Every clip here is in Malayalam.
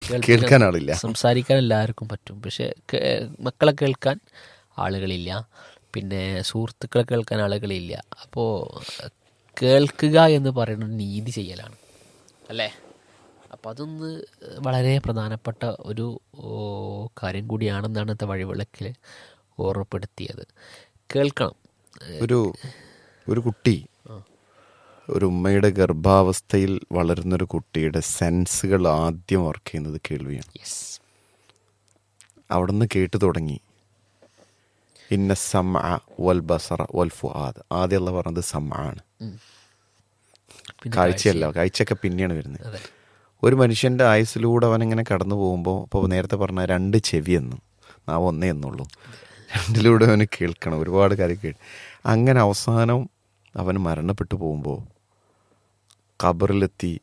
കേൾക്കാൻ ആളില്ല സംസാരിക്കാൻ എല്ലാവർക്കും പറ്റും പക്ഷെ കേ- മക്കളെ കേൾക്കാൻ ആളുകളില്ല പിന്നെ സുഹൃത്തുക്കളെ കേൾക്കാൻ ആളുകളില്ല അപ്പോൾ കേൾക്കുക എന്ന് പറയുന്നത് നീതി ചെയ്യലാണ് അല്ലേ അപ്പോൾ അതൊന്ന് വളരെ പ്രധാനപ്പെട്ട ഒരു ഓ, കാര്യം കൂടിയാണെന്നാണ് ഇന്നത്തെ വഴിവിളക്കിൽ ഓർമ്മപ്പെടുത്തിയത് കേൾക്കണം ഒരു ഒരു കുട്ടി ഒരു ഉമ്മയുടെ ഗർഭാവസ്ഥയിൽ വളരുന്നൊരു കുട്ടിയുടെ സെൻസുകൾ ആദ്യം വർക്ക് ചെയ്യുന്നത് കേൾവിയാണ് യെസ് അവിടുന്ന് കേട്ടു തുടങ്ങി ഇന്ന സമ വൽ ബസറ വൽ ഫുആദ് ആദ്യമുള്ള പറഞ്ഞത് സമ ആണ് പിന്നെ കാഴ്ചയല്ല കാഴ്ചയൊക്കെ പിന്നെയാണ് വരുന്നത് അതെ ഒരു മനുഷ്യന്റെ ആയുസ്സിലൂടെ അവൻ ഇങ്ങനെ കടന്നു പോകുമ്പോൾ ഇപ്പോൾ നേരത്തെ പറഞ്ഞ രണ്ട് ചെവിയെന്നും നാം ഒന്നേ എന്നുള്ളൂ രണ്ടിലൂടെ അവന് കേൾക്കണം ഒരുപാട് കാര്യം കേൾ അങ്ങനെ അവസാനം അവൻ മരണപ്പെട്ടു പോകുമ്പോൾ ഖബറിലെത്തി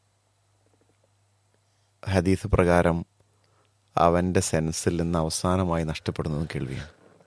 ഹദീസ് പ്രകാരം അവൻ്റെ സെൻസിൽ നിന്ന് അവസാനമായി നഷ്ടപ്പെടുന്നത് കേൾവിയാണ്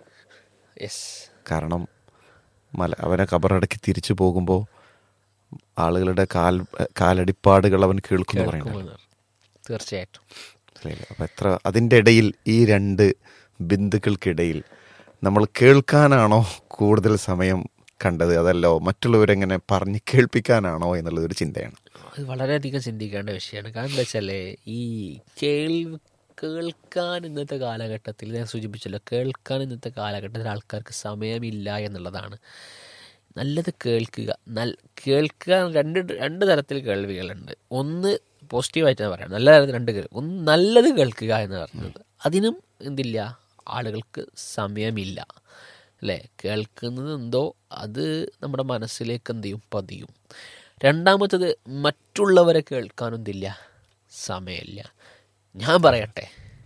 യെസ് കാരണം മല അവനെ കബറടക്കി തിരിച്ചു പോകുമ്പോൾ ആളുകളുടെ കാൽ കാലടിപ്പാടുകൾ അവൻ കേൾക്കുന്നു പറയുന്നത് തീർച്ചയായിട്ടും അപ്പം എത്ര അതിൻ്റെ ഇടയിൽ ഈ രണ്ട് ബിന്ദുക്കൾക്കിടയിൽ നമ്മൾ കേൾക്കാനാണോ കൂടുതൽ സമയം കണ്ടത് അതല്ലോ മറ്റുള്ളവരെങ്ങനെ പറഞ്ഞ് കേൾപ്പിക്കാനാണോ എന്നുള്ളത് ഒരു ചിന്തയാണ് അത് വളരെയധികം ചിന്തിക്കേണ്ട വിഷയമാണ് കാരണം എന്താ വെച്ചാൽ ഈ കേൾവി കേൾക്കാൻ ഇന്നത്തെ കാലഘട്ടത്തിൽ ഞാൻ സൂചിപ്പിച്ചല്ലോ കേൾക്കാൻ ഇന്നത്തെ കാലഘട്ടത്തിൽ ആൾക്കാർക്ക് സമയമില്ല എന്നുള്ളതാണ് നല്ലത് കേൾക്കുക നൽ കേൾക്കുക രണ്ട് രണ്ട് തരത്തിൽ കേൾവികളുണ്ട് ഒന്ന് പോസിറ്റീവായിട്ടാണ് പറയാം നല്ല തരത്തിൽ രണ്ട് കേൾ ഒന്ന് നല്ലത് കേൾക്കുക എന്ന് പറയുന്നത് അതിനും എന്തില്ല ആളുകൾക്ക് സമയമില്ല അല്ലേ കേൾക്കുന്നത് എന്തോ അത് നമ്മുടെ മനസ്സിലേക്ക് എന്ത് ചെയ്യും പതിയും രണ്ടാമത്തത് മറ്റുള്ളവരെ കേൾക്കാനും എന്തില്ല സമയമില്ല ഞാൻ പറയട്ടെ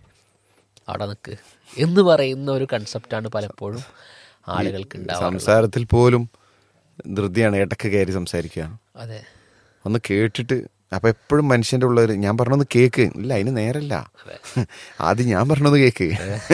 അവിടെ നിൽക്ക് എന്ന് പറയുന്ന ഒരു കൺസെപ്റ്റാണ് പലപ്പോഴും ആളുകൾക്ക് ഉണ്ടാവുക സംസാരത്തിൽ പോലും ധൃതിയാണ് ഇടക്ക് കയറി സംസാരിക്കുക അതെ ഒന്ന് കേട്ടിട്ട് അപ്പൊ എപ്പോഴും മനുഷ്യന്റെ ഉള്ളവർ ഞാൻ പറഞ്ഞൊന്ന് കേക്ക് ഇല്ല അതിന് നേരല്ല ആദ്യം ഞാൻ പറഞ്ഞത് കേക്ക്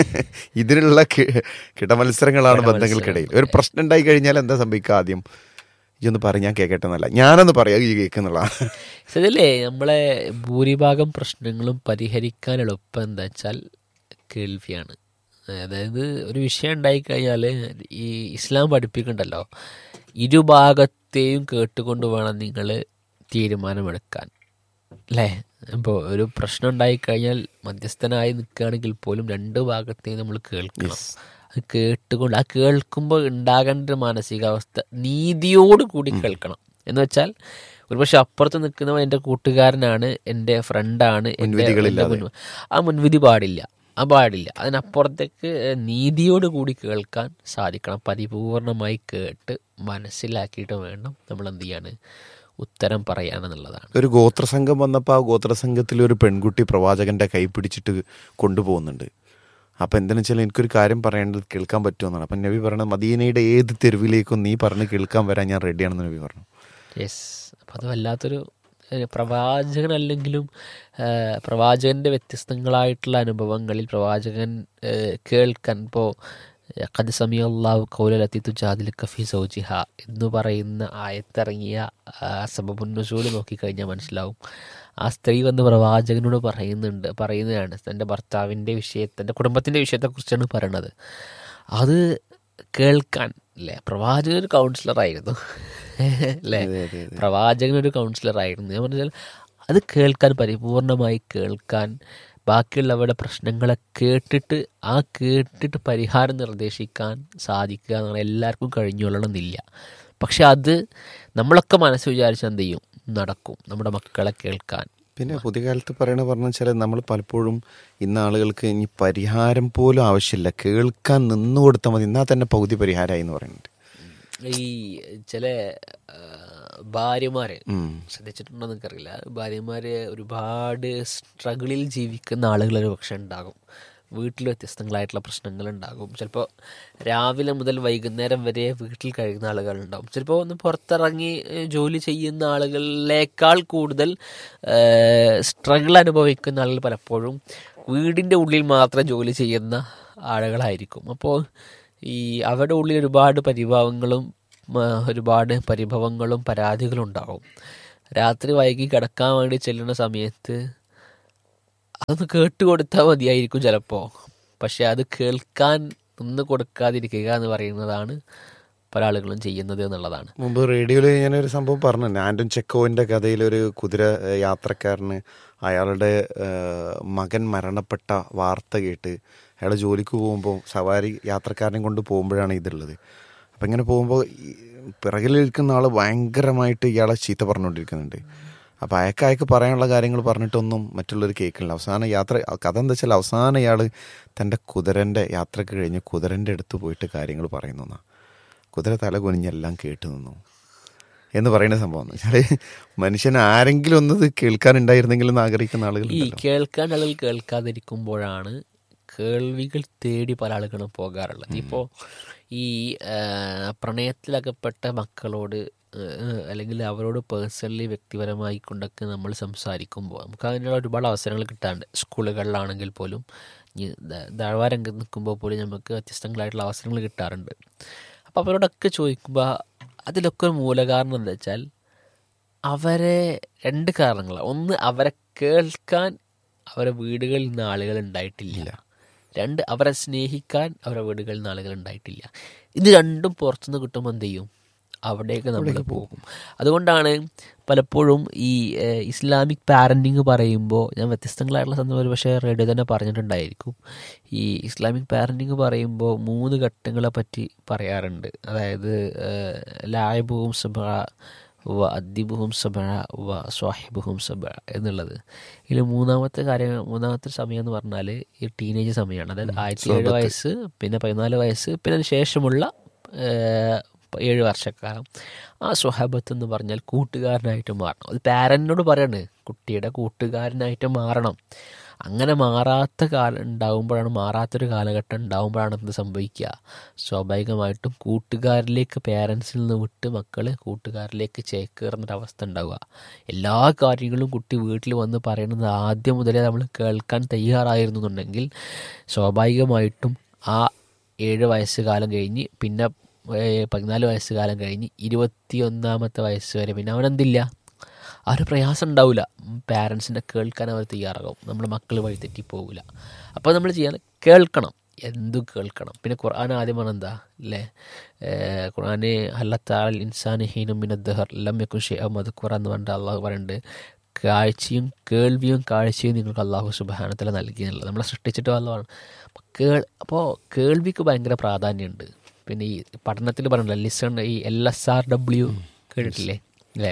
ഇതിനുള്ള കി- കിടമത്സരങ്ങളാണ് ബന്ധങ്ങൾക്കിടയിൽ ഒരു പ്രശ്നം ഉണ്ടായി കഴിഞ്ഞാൽ എന്താ സംഭവിക്കുക ആദ്യം ഇതൊന്ന് പറ ഞാൻ കേക്കട്ടെ എന്നല്ല ഞാനൊന്ന് പറയാം ഈ കേൾക്കുന്നുള്ള ശരിയല്ലേ നമ്മളെ ഭൂരിഭാഗം പ്രശ്നങ്ങളും പരിഹരിക്കാൻ എളുപ്പം എന്താ വെച്ചാൽ കേൾവിയാണ് അതായത് ഒരു വിഷയം ഉണ്ടായിക്കഴിഞ്ഞാൽ ഈ ഇസ്ലാം പഠിപ്പിക്കണ്ടല്ലോ ഇരുഭാഗത്തെയും കേട്ടുകൊണ്ട് വേണം നിങ്ങൾ തീരുമാനമെടുക്കാൻ അല്ലേ ഇപ്പോൾ ഒരു പ്രശ്നം ഉണ്ടായിക്കഴിഞ്ഞാൽ മധ്യസ്ഥനായി നിൽക്കുകയാണെങ്കിൽ പോലും രണ്ട് ഭാഗത്തെയും നമ്മൾ കേൾക്കണം അത് കേട്ടുകൊണ്ട് ആ കേൾക്കുമ്പോൾ ഉണ്ടാകേണ്ട ഒരു മാനസികാവസ്ഥ നീതിയോട് കൂടി കേൾക്കണം എന്ന് വെച്ചാൽ ഒരുപക്ഷെ അപ്പുറത്ത് നിൽക്കുന്നവൻ എൻ്റെ കൂട്ടുകാരനാണ് എൻ്റെ ഫ്രണ്ടാണ് എൻ്റെ മുൻവിധികളില്ലാതെ. എൻ്റെ മുൻ- ആ മുൻവിധി പാടില്ല ആ പാടില്ല അതിനപ്പുറത്തേക്ക് നീതിയോട് കൂടി കേൾക്കാൻ സാധിക്കണം പരിപൂർണമായി കേട്ട് മനസ്സിലാക്കിയിട്ട് വേണം നമ്മൾ എന്ത് ചെയ്യാണ് ഉത്തരം പറയാനെന്നുള്ളതാണ് ഒരു ഗോത്രസംഘം വന്നപ്പോൾ ആ ഗോത്രസംഘത്തിൽ ഒരു പെൺകുട്ടി പ്രവാചകന്റെ കൈ പിടിച്ചിട്ട് കൊണ്ടുപോകുന്നുണ്ട് അപ്പം എന്താണെന്ന് വെച്ചാൽ എനിക്കൊരു കാര്യം പറയേണ്ടത് കേൾക്കാൻ പറ്റുമെന്നാണ് അപ്പം നബി പറയണത് മദീനയുടെ ഏത് തെരുവിലേക്കും നീ പറഞ്ഞ് കേൾക്കാൻ വരാൻ ഞാൻ റെഡിയാണെന്ന് നബി പറഞ്ഞു യെസ് അപ്പം അത് വല്ലാത്തൊരു ഏഹ്, പ്രവാചകനല്ലെങ്കിലും ഏഹ്, പ്രവാചകൻ്റെ വ്യത്യസ്തങ്ങളായിട്ടുള്ള അനുഭവങ്ങളിൽ പ്രവാചകൻ ഏഹ്, കേൾക്കാൻ ഇപ്പോൾ ഖദ് സമി അള്ളാഹു കൗലലത്തി തുജാദിൽ കഫി സൗജിഹ എന്ന് പറയുന്ന ആയത്തിറങ്ങിയ സബബുന്നുസൂല് നോക്കിക്കഴിഞ്ഞാൽ മനസ്സിലാവും ആ സ്ത്രീ വന്ന് പ്രവാചകനോട് പറയുന്നുണ്ട് പറയുന്നതാണ് തൻ്റെ ഭർത്താവിൻ്റെ വിഷയത്തെ തൻ്റെ കുടുംബത്തിൻ്റെ വിഷയത്തെക്കുറിച്ചാണ് പറയണത് അത് കേൾക്കാൻ അല്ലേ പ്രവാചകൻ ഒരു കൗൺസിലറായിരുന്നു അല്ലേ പ്രവാചകൻ ഒരു കൗൺസിലറായിരുന്നു ഞാൻ പറഞ്ഞാൽ അത് കേൾക്കാൻ പരിപൂർണമായി കേൾക്കാൻ ബാക്കിയുള്ളവരുടെ പ്രശ്നങ്ങളെ കേട്ടിട്ട് ആ കേട്ടിട്ട് പരിഹാരം നിർദ്ദേശിക്കാൻ സാധിക്കുക എന്ന് പറഞ്ഞാൽ എല്ലാവർക്കും കഴിഞ്ഞുകൊള്ളണമെന്നില്ല പക്ഷെ അത് നമ്മളൊക്കെ മനസ്സ് വിചാരിച്ചാൽ എന്ത് ചെയ്യും നടക്കും നമ്മുടെ മക്കളെ കേൾക്കാൻ പിന്നെ പുതിയ കാലത്ത് പറയണ പറഞ്ഞു വെച്ചാൽ നമ്മൾ പലപ്പോഴും ഇന്ന് ആളുകൾക്ക് ഇനി പരിഹാരം പോലും ആവശ്യമില്ല കേൾക്കാൻ നിന്നു കൊടുത്താൽ മതി എന്നാൽ തന്നെ പകുതി പരിഹാരമായി എന്ന് പറയുന്നുണ്ട് ഈ ചില ആ, ഭാര്യമാര് ഉം. ശ്രദ്ധിച്ചിട്ടുണ്ടോ എനിക്കറിയില്ല ഭാര്യമാര് ഒരുപാട് സ്ട്രഗിളിൽ ജീവിക്കുന്ന ആളുകൾ ഒരു പക്ഷെ ഉണ്ടാകും വീട്ടിൽ വ്യത്യസ്തങ്ങളായിട്ടുള്ള പ്രശ്നങ്ങൾ ഉണ്ടാകും ചിലപ്പോൾ രാവിലെ മുതൽ വൈകുന്നേരം വരെ വീട്ടിൽ കഴിയുന്ന ആളുകളുണ്ടാവും ചിലപ്പോൾ ഒന്ന് പുറത്തിറങ്ങി ഏഹ്, ജോലി ചെയ്യുന്ന ആളുകളിലേക്കാൾ കൂടുതൽ സ്ട്രഗിൾ അനുഭവിക്കുന്ന ആളുകൾ പലപ്പോഴും വീടിൻ്റെ ഉള്ളിൽ മാത്രം ജോലി ചെയ്യുന്ന ആളുകളായിരിക്കും അപ്പോൾ ഈ അവരുടെ ഉള്ളിൽ ഒരുപാട് പരിഭവങ്ങളും മ, ഒരുപാട് പരിഭവങ്ങളും പരാതികളും ഉണ്ടാവും രാത്രി വൈകി കിടക്കാൻ വേണ്ടി ചെല്ലുന്ന സമയത്ത് അതൊന്ന് കേട്ട് കൊടുത്താൽ മതിയായിരിക്കും ചിലപ്പോൾ പക്ഷെ അത് കേൾക്കാൻ നിന്ന് കൊടുക്കാതിരിക്കുക എന്ന് പറയുന്നതാണ് പല ആളുകളും ചെയ്യുന്നത് എന്നുള്ളതാണ് മുമ്പ് റേഡിയോയിൽ ഞാനൊരു സംഭവം പറഞ്ഞു ആൻഡൻ ചെക്കോവിന്റെ കഥയിൽ ഒരു കുതിര ഏഹ്, യാത്രക്കാരന് അയാളുടെ ഏഹ്, മകൻ മരണപ്പെട്ട വാർത്ത കേട്ട് അയാൾ ജോലിക്ക് പോകുമ്പോൾ സവാരി യാത്രക്കാരനെ കൊണ്ട് പോകുമ്പോഴാണ് ഇതുള്ളത് അപ്പം ഇങ്ങനെ പോകുമ്പോൾ പിറകിലിരിക്കുന്ന ആൾ ഭയങ്കരമായിട്ട് ഇയാളെ ചീത്ത പറഞ്ഞുകൊണ്ടിരിക്കുന്നുണ്ട് അപ്പോൾ അയക്ക് അയക്ക് പറയാനുള്ള കാര്യങ്ങൾ പറഞ്ഞിട്ടൊന്നും മറ്റുള്ളവർ കേൾക്കില്ല അവസാനം യാത്ര കഥ എന്താ വെച്ചാൽ അവസാനം ഇയാൾ തൻ്റെ കുതിരൻ്റെ യാത്രക്ക് കഴിഞ്ഞ് കുതിരൻ്റെ അടുത്ത് പോയിട്ട് കാര്യങ്ങൾ പറയുന്നു എന്നാ. കുതിര തല കുനിഞ്ഞെല്ലാം കേട്ടു നിന്നു എന്ന് പറയുന്ന സംഭവം എന്ന് വെച്ചാല് മനുഷ്യൻ ആരെങ്കിലും ഒന്ന് ഇത് കേൾക്കാനുണ്ടായിരുന്നെങ്കിൽ എന്ന് ആഗ്രഹിക്കുന്ന ആളുകൾ ഈ കേൾക്കാൻ ആളുകൾ കേൾക്കാതിരിക്കുമ്പോഴാണ് കേൾവികൾ തേടി പല ആളുകളും പോകാറുള്ളത് ഇപ്പോൾ ഈ ആ, പ്രണയത്തിലകപ്പെട്ട മക്കളോട് ഏഹ്, അല്ലെങ്കിൽ അവരോട് പേഴ്സണലി വ്യക്തിപരമായി കൊണ്ടൊക്കെ നമ്മൾ സംസാരിക്കുമ്പോൾ നമുക്ക് അതിനുള്ള ഒരുപാട് അവസരങ്ങൾ കിട്ടാറുണ്ട് സ്കൂളുകളിലാണെങ്കിൽ പോലും ഇനി ദ- ദാഴ്വാ രംഗത്ത് നിൽക്കുമ്പോൾ പോലും നമുക്ക് വ്യത്യസ്തങ്ങളായിട്ടുള്ള അവസരങ്ങൾ കിട്ടാറുണ്ട് അപ്പോൾ അവരോടൊക്കെ ചോദിക്കുമ്പോൾ അതിലൊക്കെ ഒരു മൂലകാരണം എന്താ വെച്ചാൽ അവരെ രണ്ട് കാരണങ്ങളാണ് ഒന്ന് അവരെ കേൾക്കാൻ അവരെ വീടുകളിൽ നിന്ന് ആളുകൾ ഉണ്ടായിട്ടില്ല രണ്ട് അവരെ സ്നേഹിക്കാൻ അവരെ വീടുകളിൽ നിന്ന് ആളുകൾ ഉണ്ടായിട്ടില്ല ഇത് രണ്ടും പുറത്തുനിന്ന് കിട്ടുമ്പോൾ എന്ത് ചെയ്യും അവിടേക്ക് നമ്മൾ പോകും അതുകൊണ്ടാണ് പലപ്പോഴും ഈ ഏഹ്, ഇസ്ലാമിക് പാരൻറ്റിങ് പറയുമ്പോൾ ഞാൻ വ്യത്യസ്തങ്ങളായിട്ടുള്ള സന്ദർഭം പക്ഷേ റേഡിയോ തന്നെ പറഞ്ഞിട്ടുണ്ടായിരിക്കും ഈ ഇസ്ലാമിക് പാരൻറ്റിങ് പറയുമ്പോൾ മൂന്ന് ഘട്ടങ്ങളെ പറ്റി പറയാറുണ്ട് അതായത് ഏഹ്, ലായബുവും സബ വ അദ്ദിബുഹും സബ വ സ്വാഹിബുഹും സബ എന്നുള്ളത് ഇതിൽ മൂന്നാമത്തെ കാര്യം മൂന്നാമത്തെ സമയം എന്ന് പറഞ്ഞാൽ ഈ ടീനേജ് സമയമാണ് അതായത് ആയിരത്തി ഏഴ് വയസ്സ് പിന്നെ പതിനാല് വയസ്സ് പിന്നെ അതിന് ശേഷമുള്ള ഏഹ്, ഏഴ് വർഷക്കാലം ആ സ്വഹാബത്ത് എന്ന് പറഞ്ഞാൽ കൂട്ടുകാരനായിട്ട് മാറണം അത് പാരൻറ്റിനോട് പറയാണ് കുട്ടിയുടെ കൂട്ടുകാരനായിട്ട് മാറണം അങ്ങനെ മാറാത്ത കാലം ഉണ്ടാകുമ്പോഴാണ് മാറാത്തൊരു കാലഘട്ടം ഉണ്ടാകുമ്പോഴാണ് എന്ത് സംഭവിക്കുക സ്വാഭാവികമായിട്ടും കൂട്ടുകാരിലേക്ക് പേരൻസിൽ നിന്ന് വിട്ട് മക്കൾ കൂട്ടുകാരിലേക്ക് ചേക്കേറുന്നൊരവസ്ഥ ഉണ്ടാവുക എല്ലാ കാര്യങ്ങളും കുട്ടി വീട്ടിൽ വന്ന് പറയുന്നത് ആദ്യം മുതലേ നമ്മൾ കേൾക്കാൻ തയ്യാറായിരുന്നു എന്നുണ്ടെങ്കിൽ സ്വാഭാവികമായിട്ടും ആ ഏഴ് വയസ്സ് കാലം കഴിഞ്ഞ് പിന്നെ ഏഹ്, പതിനാല് വയസ്സ് കാലം കഴിഞ്ഞ് ഇരുപത്തി ഒന്നാമത്തെ വയസ്സ് വരെ പിന്നെ അവനെന്തില്ല ആ ഒരു പ്രയാസം ഉണ്ടാവില്ല പാരൻസിനെ കേൾക്കാൻ അവർ തയ്യാറാകും നമ്മുടെ മക്കൾ വഴി തെറ്റി പോകില്ല അപ്പോൾ നമ്മൾ ചെയ്യാൻ കേൾക്കണം എന്തും കേൾക്കണം പിന്നെ ഖുർആൻ ആദ്യം പറഞ്ഞ എന്താ അല്ലേ ഏഹ് ഖുർആന് ഹല്ലത്താൽ ഇൻസാൻ ഹീനും മിനദ്ദഹർ ലമ്യക്കും ഷെയ്ഖ് അഹമ്മദ് ഖുറാൻ എന്ന് പറഞ്ഞിട്ട് അള്ളാഹു പറയുന്നുണ്ട് കാഴ്ചയും കേൾവിയും കാഴ്ചയും നിങ്ങൾക്ക് അള്ളാഹു സുബാനത്തല നൽകി എന്നുള്ളത് നമ്മളെ സൃഷ്ടിച്ചിട്ട് വല്ലതാണ് കേൾ അപ്പോൾ കേൾവിക്ക് ഭയങ്കര പ്രാധാന്യമുണ്ട് പിന്നെ ഈ പഠനത്തിൽ പറഞ്ഞില്ല ലിസൺ ഈ എൽ എസ് ആർ ഡബ്ല്യു കേട്ടിട്ടില്ലേ അല്ലേ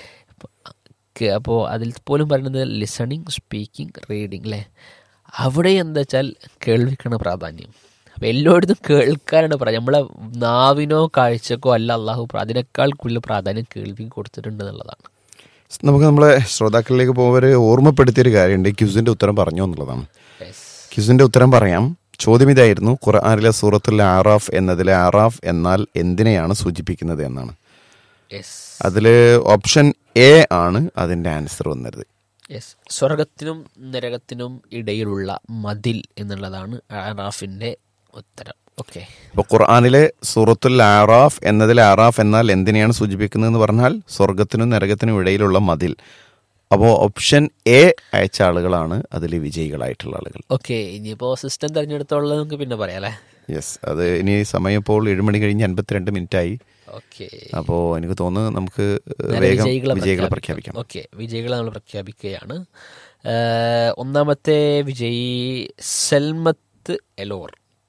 അപ്പോൾ അതിൽ പോലും പറയുന്നത് ലിസണിങ് സ്പീക്കിംഗ് റീഡിങ് അല്ലേ അവിടെ എന്താ വെച്ചാൽ കേൾവിക്കാണ് പ്രാധാന്യം അപ്പോൾ എല്ലായിടത്തും കേൾക്കാനാണ് പ്രാധാന്യം നമ്മളെ നാവിനോ കാഴ്ചക്കോ അല്ല അള്ളാഹു പ്ര- അതിനേക്കാൾ കൂടുതൽ പ്രാധാന്യം കേൾവിക്ക് കൊടുത്തിട്ടുണ്ട് എന്നുള്ളതാണ് നമുക്ക് നമ്മളെ ശ്രോതാക്കളിലേക്ക് പോകുമ്പോൾ ഓർമ്മപ്പെടുത്തിയൊരു കാര്യമുണ്ട് ഈ ക്യൂസിന്റെ ഉത്തരം പറഞ്ഞു എന്നുള്ളതാണ് ക്യൂസിന്റെ ഉത്തരം പറയാം ചോദ്യം ഇതായിരുന്നു ഖുർആാനിലെ സൂറത്തുൽ ആറാഫ് എന്നതിലെ ആറാഫ് എന്നാൽ എന്തിനെയാണ് സൂചിപ്പിക്കുന്നത് എന്നാണ് യെസ് അതിൽ ഓപ്ഷൻ എ ആണ് അതിന്റെ ആൻസർ വന്നത് യെസ് സ്വർഗത്തിനും നരകത്തിനും ഇടയിലുള്ള മതിൽ എന്നുള്ളതാണ് ആറാഫിൻ്റെ ഉത്തരം ഓക്കെ അപ്പോൾ ഖുർആാനിലെ സൂറത്തുൽ ആറാഫ് എന്നതിലെ ആറാഫ് എന്നാൽ എന്തിനെയാണ് സൂചിപ്പിക്കുന്നതെന്ന് പറഞ്ഞാൽ സ്വർഗത്തിനും നരകത്തിനും ഇടയിലുള്ള മതിൽ അപ്പോൾ ഓപ്ഷൻ എ അയച്ച ആളുകളാണ് അതിൽ വിജയികളായിട്ടുള്ള ആളുകൾ ഓക്കെ ഇനിയിപ്പോൾ സിസ്റ്റം തിരഞ്ഞെടുത്തോളം നമുക്ക് പിന്നെ പറയാം അല്ലേ യെസ് അത് ഇനി സമയം ഇപ്പോൾ ഏഴ് മണി കഴിഞ്ഞ് അൻപത്തിരണ്ട് മിനിറ്റ് ആയി ഓക്കെ അപ്പോൾ എനിക്ക് തോന്നുന്നു നമുക്ക് നേരെ വേഗം വിജയികളെ വിജയികളെ പ്രഖ്യാപിക്കാം ഓക്കെ വിജയികളെ നമ്മൾ പ്രഖ്യാപിക്കുകയാണ് ഏഹ്, ഒന്നാമത്തെ വിജയി സെൽമത്ത് എലോർ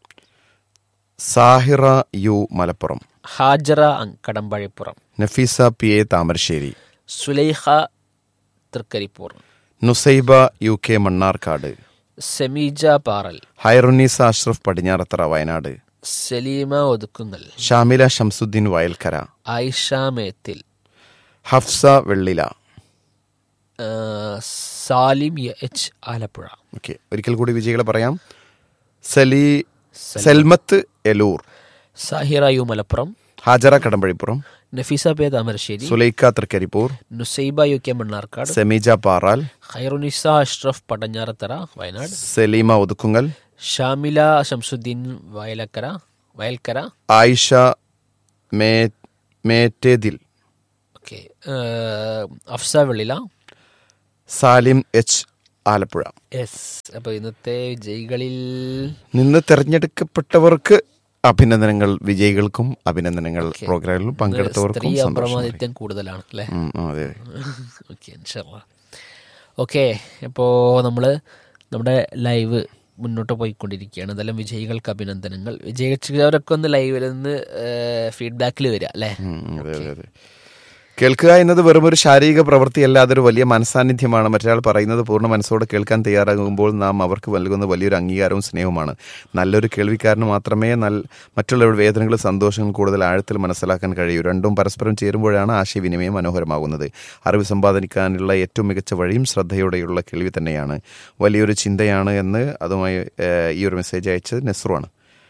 സാഹിറ യു മലപ്പുറം ഹാജറ അങ് Kadambazhipuram Nafeesa P A Thamarassery Sulaiha Thrikaripur Nusaiba U K Mannarkkad Semeeja Paral Hairunnisa Ashraf Padinjarathara Wayanad Saleema Othukkungal Shamila Shamsuddin Vayalkkara Ayisha Methil Hafsa Vellila ഏഹ്, സാലിം എച്ച് ആലപ്പുഴ ഓക്കെ ഒരിക്കൽ കൂടി വിജയികളെ പറയാം സലി Selmath Elur Sahira U Malappuram Hajara Kadambazhipuram Nafeesa P Thamarassery Sulaikha Thrikaripur Nusaiba U K Mannarkkad Semeeja Paral Khairunnisa Ashraf Padinjarathara Wayanad Saleema Othukkungal Shamila Shamsuddin Vayalakkara Vayalkkara Ayisha മേ മേറ്റേതിൽ okay Afsa Vellila Salim H Alappuzha yes അപ്പോൾ ഇന്നത്തെ വിജയികളിൽ നിന്ന് തെരഞ്ഞെടുക്കപ്പെട്ടവർക്ക് അഭിനന്ദനങ്ങൾ വിജയികൾക്കും അഭിനന്ദനങ്ങൾ പ്രോഗ്രാമിൽ പങ്കെടുത്തവർക്കും സ്ത്രീ സന്തോഷം അപ്രമാദിത്യം കൂടുതലാണ് അല്ലേ ഉം, ഉം, അതെ ഓക്കെ ഇൻഷാല്ല ഓക്കെ അപ്പോൾ നമ്മൾ നമ്മുടെ ലൈവ് മുന്നോട്ട് പോയിക്കൊണ്ടിരിക്കുകയാണ് എന്തായാലും വിജയികൾക്ക് അഭിനന്ദനങ്ങൾ വിജയിച്ചവരൊക്കെ ഒന്ന് ലൈവിൽ നിന്ന് ഫീഡ്ബാക്കിൽ വരിക അല്ലേ ഉം, അതെ അതെ അതെ കേൾക്കുക എന്നത് വെറും ഒരു ശാരീരിക പ്രവൃത്തിയല്ല അതൊരു വലിയ മനസാന്നിധ്യമാണ് മറ്റൊരാൾ പറയുന്നത് പൂർണ്ണ മനസ്സോടെ കേൾക്കാൻ തയ്യാറാകുമ്പോൾ നാം അവർക്ക് നൽകുന്ന വലിയൊരു അംഗീകാരവും സ്നേഹവുമാണ് നല്ലൊരു കേൾവിക്കാരന് മാത്രമേ നൽ മറ്റുള്ളവരുടെ വേദനകളും സന്തോഷങ്ങളും കൂടുതൽ ആഴത്തിൽ മനസ്സിലാക്കാൻ കഴിയൂ രണ്ടും പരസ്പരം ചേരുമ്പോഴാണ് ആശയവിനിമയം മനോഹരമാകുന്നത് അറിവ് സമ്പാദിക്കാനുള്ള ഏറ്റവും മികച്ച വഴിയും ശ്രദ്ധയോടെയുള്ള കേൾവി തന്നെയാണ് വലിയൊരു ചിന്തയാണ് എന്ന് അതുമായി ഏഹ്, ഈ ഒരു മെസ്സേജ് അയച്ചത് നെസ്റുവാണ്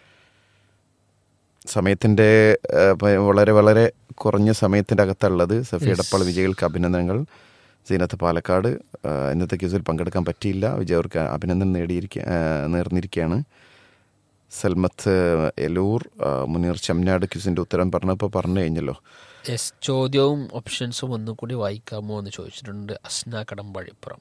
സമയത്തിൻ്റെ വളരെ വളരെ കുറഞ്ഞ സമയത്തിൻ്റെ അകത്തുള്ളത് സഫിയ ഡപ്പാൾ വിജയികൾക്ക് അഭിനന്ദനങ്ങൾ സീനത്ത് പാലക്കാട് ആ, ഇന്നത്തെ ക്യൂസിൽ പങ്കെടുക്കാൻ പറ്റിയില്ല വിജയവർക്ക് അഭിനന്ദനം നേടിയിരിക്കുക ആ, നേർന്നിരിക്കുകയാണ് സൽമത്ത് എലൂർ ആ, മുനീർ ചമ്നാട് ക്യൂസിൻ്റെ ഉത്തരം പറഞ്ഞപ്പോൾ പറഞ്ഞു കഴിഞ്ഞല്ലോ യെസ് ചോദ്യവും ഓപ്ഷൻസും ഒന്നുകൂടി വായിക്കാമോ എന്ന് ചോദിച്ചിട്ടുണ്ട് അസ്ന കടമ്പഴിപ്പുറം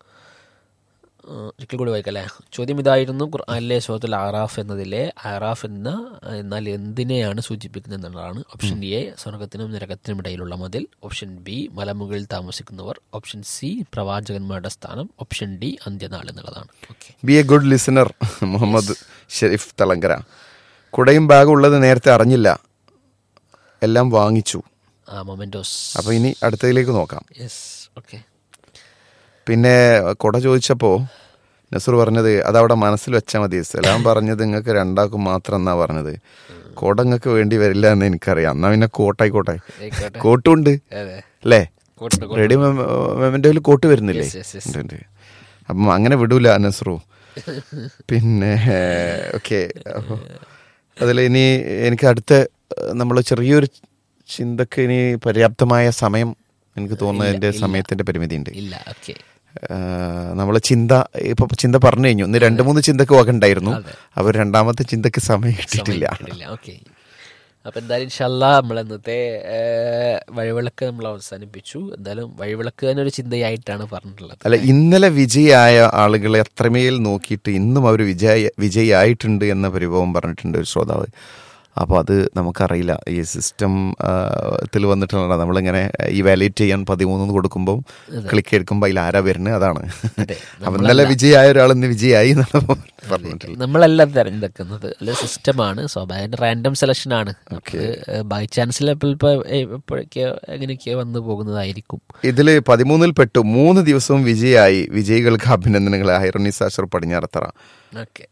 ആ, ഒരിക്കൽ കൂടി വായിക്കാം അല്ലേ ചോദ്യം ഇതായിരുന്നു ഖുർആനിലെ സൂറത്തുൽ ആറാഫ് എന്നതിലെ ആറാഫ് എന്ന എന്നാൽ എന്തിനെയാണ് സൂചിപ്പിക്കുന്നത് എന്നുള്ളതാണ് ഓപ്ഷൻ എ സ്വർഗത്തിനും നരകത്തിനും ഇടയിലുള്ള മതിൽ ഓപ്ഷൻ ബി മലമുകളിൽ താമസിക്കുന്നവർ ഓപ്ഷൻ സി പ്രവാചകന്മാരുടെ സ്ഥാനം ഓപ്ഷൻ ഡി അന്ത്യനാൾ എന്നുള്ളതാണ് okay B A good listener Muhammad Sharif Thalangara കുടയും ബാഗും ഉള്ളത് നേരത്തെ അറിഞ്ഞില്ല എല്ലാം വാങ്ങിച്ചു ആ മൊമെൻറ്റോസ് അപ്പോൾ ഇനി അടുത്തതിലേക്ക് നോക്കാം യെസ് ഓക്കെ പിന്നെ കുട ചോദിച്ചപ്പോൾ നസൂർ പറഞ്ഞത് അതവിടെ മനസ്സിൽ വെച്ചാൽ മതി സലാം പറഞ്ഞത് നിങ്ങൾക്ക് രണ്ടാൾക്കും മാത്രം എന്നാ പറഞ്ഞത് കോട നിങ്ങൾക്ക് വേണ്ടി വരില്ല എന്ന് എനിക്കറിയാം എന്നാ പിന്നെ കോട്ടായിക്കോട്ടെ ആയിക്കോട്ടെ. കോട്ടുണ്ട് അതെ അല്ലേ കോട്ടുണ്ട്, റെഡി മെമെന്റോയിൽ കോട്ട് വരുന്നില്ലേ Yes, yes, yes. ഉണ്ട്, ഉണ്ട്. അപ്പം അങ്ങനെ വിടൂല നസറു പിന്നെ ഓക്കെ അപ്പോൾ അതിൽ ഇനി എനിക്ക് അടുത്ത നമ്മൾ ചെറിയൊരു ചിന്തക്ക് ഇനി പര്യാപ്തമായ സമയം എനിക്ക് തോന്നുന്നത് എൻ്റെ സമയത്തിന്റെ പരിമിതി ഉണ്ട് ഇല്ല ഓക്കെ നമ്മൾ ചിന്ത ഇപ്പൊ ചിന്ത പറഞ്ഞു കഴിഞ്ഞു ഇന്ന് രണ്ട് മൂന്ന് ചിന്തക്ക് വക ഉണ്ടായിരുന്നു അവർ രണ്ടാമത്തെ ചിന്തക്ക് സമയം കിട്ടിയിട്ടില്ല ഓക്കെ അപ്പൊ എന്തായാലും ഇൻഷല്ല നമ്മൾ ഇന്നത്തെ ആ, വഴിവിളക്ക് നമ്മൾ അവസാനിപ്പിച്ചു എന്തായാലും വഴിവിളക്ക് തന്നെ ഒരു ചിന്തയായിട്ടാണ് പറഞ്ഞിട്ടുള്ളത് അല്ല ഇന്നലെ വിജയായ ആളുകളെ അത്രമേൽ നോക്കിയിട്ട് ഇന്നും അവർ വിജയ വിജയായിട്ടുണ്ട് എന്ന പരിഭവം പറഞ്ഞിട്ടുണ്ട് ഒരു ശ്രോതാവ് അപ്പോൾ അത് നമുക്കറിയില്ല ഈ സിസ്റ്റം ത്തിൽ വന്നിട്ടുള്ള നമ്മളിങ്ങനെ ഈ വാലിഡേറ്റ് ചെയ്യാൻ പതിമൂന്ന് കൊടുക്കുമ്പോൾ ക്ലിക്ക് എടുക്കുമ്പോൾ അതിൽ ആരാ വരുന്നത് അതാണ് അതെ, അപ്പം ഇന്നലെ വിജയായ ഒരാൾ ഇന്ന് വിജയായി എന്നാണ് പറഞ്ഞിട്ടുള്ളത് നമ്മളെല്ലാം തിരഞ്ഞെടുക്കുന്നത് അല്ല സിസ്റ്റമാണ് സ്വാഭാവിക റാൻഡം സെലക്ഷൻ ആണ് ബൈ ചാൻസിൽ ഇപ്പോൾ എപ്പോഴൊക്കെയോ എങ്ങനെയൊക്കെയോ വന്നു പോകുന്നതായിരിക്കും ഇതിൽ പതിമൂന്നിൽ പെട്ടു മൂന്ന് ദിവസവും വിജയായി വിജയികൾക്ക് അഭിനന്ദനങ്ങൾ ഹൈറോണിസ് അഷർ പടിഞ്ഞാറത്തറ ഓക്കെ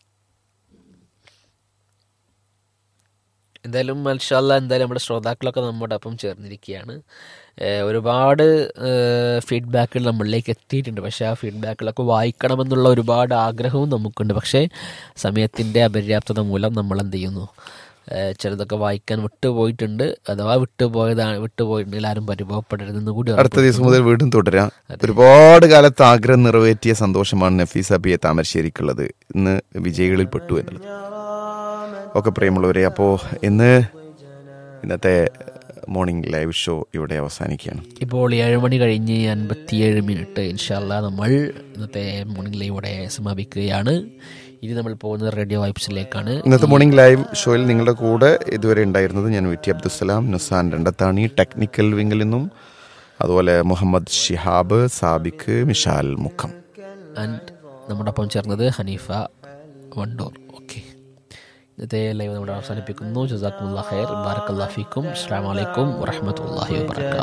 എന്തായാലും മൽഷാല്ല എന്തായാലും നമ്മുടെ ശ്രോതാക്കളൊക്കെ നമ്മുടെ ഒപ്പം ചേർന്നിരിക്കുകയാണ് ഏഹ് ഒരുപാട് ഫീഡ്ബാക്കുകൾ നമ്മളിലേക്ക് എത്തിയിട്ടുണ്ട് പക്ഷേ ആ ഫീഡ്ബാക്കുകളൊക്കെ വായിക്കണമെന്നുള്ള ഒരുപാട് ആഗ്രഹവും നമുക്കുണ്ട് പക്ഷേ സമയത്തിൻ്റെ അപര്യാപ്തത മൂലം നമ്മൾ എന്ത് ചെയ്യുന്നു ഏഹ് ചിലതൊക്കെ വായിക്കാൻ വിട്ടുപോയിട്ടുണ്ട് അഥവാ വിട്ടുപോയതാണ് വിട്ടുപോയിട്ടുണ്ടെങ്കിൽ ആരും പരിഭവപ്പെടരുതെന്ന് കൂടി അടുത്ത ദിവസം മുതൽ വീണ്ടും തുടരാം ഒരുപാട് കാലത്ത് ആഗ്രഹം നിറവേറ്റിയ സന്തോഷമാണ് നഫീസ ബി എ താമരശ്ശേരിക്കുള്ളത് ഇന്ന് വിജയികളിൽ പെട്ടു എന്നുള്ളത് ഒക്കെ പ്രിയമുള്ളവരെ അപ്പോൾ ഇന്ന് ഇന്നത്തെ മോർണിംഗ് ലൈവ് ഷോ ഇവിടെ അവസാനിക്കുകയാണ് ഇപ്പോൾ ഏഴ് മണി കഴിഞ്ഞ് അൻപത്തിയേഴ് മിനിറ്റ് ഇൻഷാല്ല നമ്മൾ ഇന്നത്തെ മോർണിംഗ് ലൈവോടെ സമാപിക്കുകയാണ് ഇനി നമ്മൾ പോകുന്നത് റേഡിയോ വൈബ്സിലേക്കാണ് ഇന്നത്തെ മോർണിംഗ് ലൈവ് ഷോയിൽ നിങ്ങളുടെ കൂടെ ഇതുവരെ ഉണ്ടായിരുന്നത് ഞാൻ V T Abdussalam Nusan Randathani technical വിങ്ങിൽ നിന്നും അതുപോലെ മുഹമ്മദ് ഷിഹാബ് സാബിക്ക് മിഷാൽ മുഖം ആൻഡ് നമ്മുടെ ഒപ്പം ചേർന്നത് ഹനീഫ വണ്ടൂർ ഓക്കെ ഇന്നത്തെ ലൈവ് നമ്മുടെ അവസാനിപ്പിക്കുന്നു ജസാഖുല്ലാ ഖൈർ ബാറക്കല്ലാ ഫീക്കും അസ്സാം വലൈക്കും വറഹമത്തല്ലാഹി വാബർക്കാത്തു